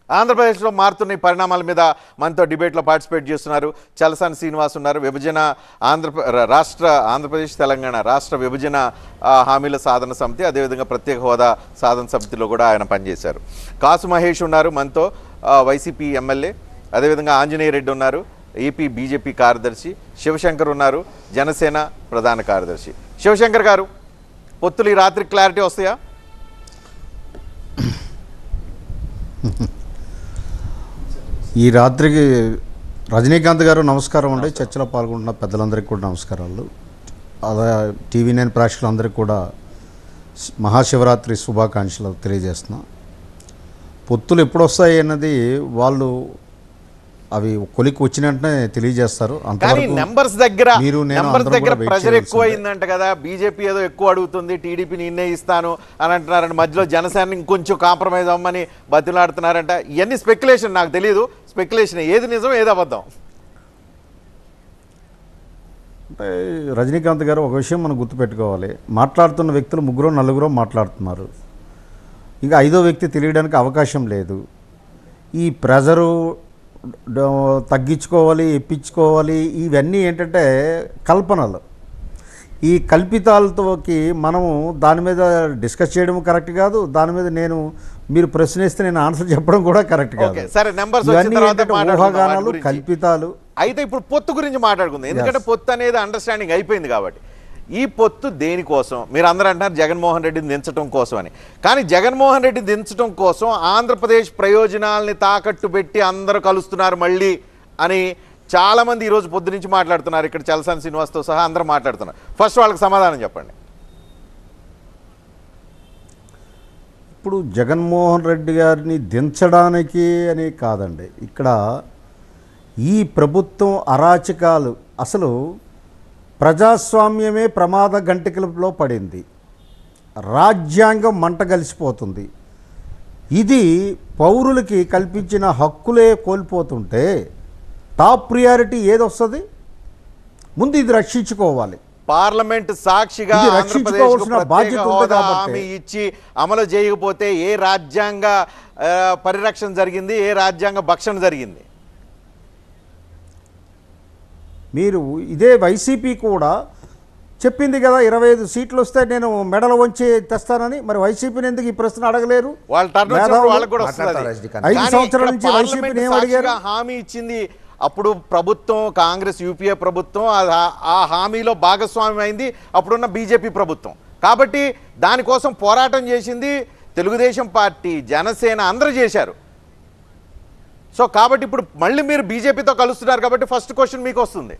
ఆంధ్రప్రదేశ్లో మారుతున్న ఈ పరిణామాల మీద మనతో డిబేట్లో పార్టిసిపేట్ చేస్తున్నారు చలసాని శ్రీనివాస్ ఉన్నారు విభజన ఆంధ్ర రాష్ట్ర ఆంధ్రప్రదేశ్ తెలంగాణ రాష్ట్ర విభజన ఆ, హామీల సాధన సమితి అదేవిధంగా ప్రత్యేక హోదా సాధన సమితిలో కూడా ఆయన పనిచేశారు కాసు మహేష్ ఉన్నారు మనతో ఆ, వైసీపీ ఎమ్మెల్యే అదేవిధంగా ఆంజనేయ రెడ్డి ఉన్నారు ఏపీ బీజేపీ కార్యదర్శి శివశంకర్ ఉన్నారు జనసేన ప్రధాన కార్యదర్శి శివశంకర్ గారు పొత్తులు ఈ రాత్రి క్లారిటీ వస్తాయా ఈ రాత్రికి రజనీకాంత్ గారు నమస్కారం అండి చర్చలో పాల్గొంటున్న పెద్దలందరికీ కూడా నమస్కారాలు అదే టీవీ నైన్ ప్రేక్షకులందరికీ కూడా శ్- మహాశివరాత్రి శుభాకాంక్షలు తెలియజేస్తున్నా పొత్తులు ఎప్పుడు వస్తాయి అన్నది వాళ్ళు అవి కొలికి వచ్చిన వెంటనే తెలియజేస్తారు కానీ అంతవరకు నెంబర్స్ దగ్గర మీరు నేను నెంబర్స్ అందరం దగ్గర కూడా వెయిట్ ప్రెషర్ ఎక్కువ చేయాల్సిందే. అయిందంట కదా బీజేపీ ఏదో ఎక్కువ అడుగుతుంది టీడీపీ నిన్నే ఇస్తాను అని అంటున్నారంట మధ్యలో జనసేన ఇంకొంచెం కాంప్రమైజ్ అవ్వమని బతిలాడుతున్నారంట ఇవన్నీ స్పెక్యులేషన్ నాకు తెలియదు స్పెక్యులేషన్ ఏది నిజం ఏది అబద్ధం అంటే రజనీకాంత్ గారు ఒక విషయం మనం గుర్తుపెట్టుకోవాలి మాట్లాడుతున్న వ్యక్తులు ముగ్గురు నలుగురు మాట్లాడుతున్నారు ఇంకా ఐదో వ్యక్తి తెలియడానికి అవకాశం లేదు ఈ ప్రెజరు డ- తగ్గించుకోవాలి ఎప్పించుకోవాలి ఇవన్నీ ఏంటంటే కల్పనలు ఈ కల్పితాలతోకి మనము దాని మీద డిస్కస్ చేయడం కరెక్ట్ కాదు దాని మీద నేను మీరు ప్రశ్నిస్తే నేను ఆన్సర్ చెప్పడం కూడా కరెక్ట్ కాదు ఓకే సరే నెంబర్స్ వచ్చిన ఇవన్నీ తర్వాత ఏంటంటే మాట్లాడుకుందాం వాటి ఊహాగానాలు గురించి. కల్పితాలు అయితే ఇప్పుడు పొత్తు గురించి మాట్లాడుకుందాం ఎందుకంటే పొత్తు అనేది అండర్స్టాండింగ్ అయిపోయింది కాబట్టి ఈ పొత్తు దేనికోసం మీరు అందరూ అంటున్నారు జగన్మోహన్ రెడ్డిని దించడం కోసం అని కానీ జగన్మోహన్ రెడ్డి దించడం కోసం ఆంధ్రప్రదేశ్ ప్రయోజనాల్ని తాకట్టు పెట్టి అందరూ కలుస్తున్నారు మళ్ళీ అని చాలా మంది ఈరోజు పొద్దు నుంచి మాట్లాడుతున్నారు ఇక్కడ చలసాని శ్రీనివాస్తో సహా అందరూ మాట్లాడుతున్నారు ఫస్ట్ వాళ్ళకి సమాధానం చెప్పండి ఇప్పుడు జగన్మోహన్ రెడ్డి గారిని దించడానికి అని కాదండి ఇక్కడ ఈ ప్రభుత్వం అరాచకాలు అసలు ప్రజాస్వామ్యమే ప్రమాద గంటికలో పడింది రాజ్యాంగం మంట కలిసిపోతుంది ఇది పౌరులకి కల్పించిన హక్కులే కోల్పోతుంటే టాప్ ప్రియారిటీ ఏది వస్తుంది ముందు ఇది రక్షించుకోవాలి పార్లమెంట్ సాక్షిగా ఇది ఆంధ్రప్రదేశ్కు రక్షించుకోవాల్సిన ప్రత్యేక బాధ్యత ఉంది హోదా కాబట్టి. హామీ ఇచ్చి అమలు చేయకపోతే ఏ రాజ్యాంగ ఆ, పరిరక్షణ జరిగింది ఏ రాజ్యాంగ భక్షణ జరిగింది మీరు ఇదే వైసీపీ కూడా చెప్పింది కదా ఇరవై ఐదు సీట్లు వస్తే నేను మెడలు వంచి తెస్తానని మరి వైసీపీని ఎందుకు ఈ ప్రశ్న అడగలేరు వాళ్ళ టర్న్ వచ్చినప్పుడు మేధావులు వాళ్ళకి కూడా వస్తుంది మాట్లాడతారు అది. రజనీకాంత్. ఐదు కానీ సంవత్సరాల ఇక్కడ నుంచి పార్లమెంట్ వైసీపీని ఏం సాక్షిగా అడిగారు? హామీ ఇచ్చింది అప్పుడు ప్రభుత్వం కాంగ్రెస్ యూపీఏ ప్రభుత్వం ఆ- ఆ హామీలో భాగస్వామ్యం అయింది అప్పుడున్న బీజేపీ ప్రభుత్వం కాబట్టి దానికోసం పోరాటం చేసింది తెలుగుదేశం పార్టీ జనసేన అందరూ చేశారు సో కాబట్టి ఇప్పుడు మళ్ళీ మీరు బీజేపీతో కలుస్తున్నారు కాబట్టి ఫస్ట్ క్వశ్చన్ మీకు వస్తుంది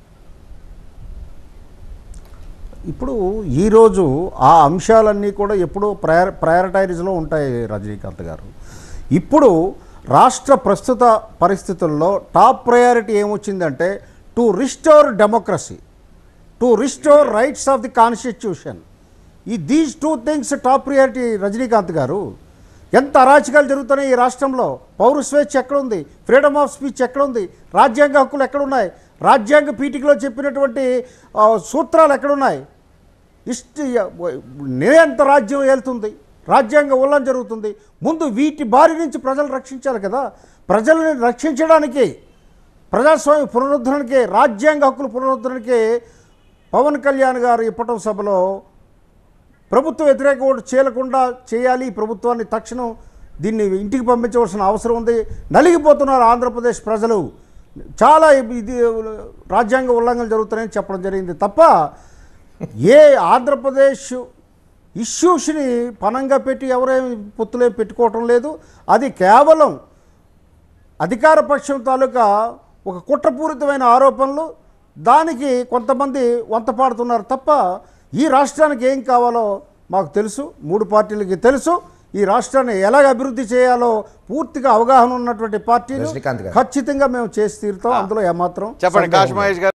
ఇప్పుడు ఈరోజు ఆ అంశాలన్నీ కూడా ఎప్పుడూ ప్రయర్ ప్రయారిటైజ్లో ఉంటాయి రజనీకాంత్ గారు ఇప్పుడు రాష్ట్ర ప్రస్తుత పరిస్థితుల్లో టాప్ ప్రయారిటీ ఏమొచ్చిందంటే to restore democracy to restore rights of the constitution ఈ these two things top priority Rajinikanth గారు ఎంత అరాచకాలు జరుగుతున్నాయి ఈ రాష్ట్రంలో పౌర స్వేచ్ఛ ఎక్కడుంది ఫ్రీడమ్ ఆఫ్ స్పీచ్ ఎక్కడుంది రాజ్యాంగ హక్కులు ఎక్కడున్నాయి రాజ్యాంగ పీఠికలో చెప్పినటువంటి ఆ, సూత్రాలు ఎక్కడున్నాయి ఇష్ట నిరంత రాజ్యం వెళ్తుంది రాజ్యాంగ ఉల్లంఘన జరుగుతుంది ముందు వీటి బారి నుంచి ప్రజలు రక్షించాలి కదా ప్రజల్ని రక్షించడానికి ప్రజాస్వామ్య పునరుద్ధరణకి రాజ్యాంగ హక్కుల పునరుద్ధరణకి పవన్ కళ్యాణ్ గారు ఇప్పటం సభలో ప్రభుత్వ వ్యతిరేక ఓటు చేయకుండా చేయాలి ఈ ప్రభుత్వాన్ని తక్షణం దీన్ని ఇంటికి పంపించవలసిన అవసరం ఉంది నలిగిపోతున్నారు ఆంధ్రప్రదేశ్ ప్రజలు చాలా ఇది రాజ్యాంగ ఉల్లంఘనలు జరుగుతున్నాయని చెప్పడం జరిగింది తప్ప ఏ ఆంధ్రప్రదేశ్ ఇష్యూస్ని పనంగా పెట్టి ఎవరేమి పొత్తులే పెట్టుకోవటం లేదు అది కేవలం అధికార పక్షం తాలూకా ఒక కుట్రపూరితమైన ఆరోపణలు దానికి కొంతమంది వంత పాడుతున్నారు తప్ప ఈ రాష్ట్రానికి ఏం కావాలో మాకు తెలుసు మూడు పార్టీలకి తెలుసు ఈ రాష్ట్రాన్ని ఎలాగ అభివృద్ధి చేయాలో పూర్తిగా అవగాహన ఉన్నటువంటి పార్టీలు రజనీకాంత్ గారు. ఖచ్చితంగా మేము చేసి తీరుతాం అందులో ఏమాత్రం చెప్పండి సందేహం కాశ్ లేదు. మహేష్ గారు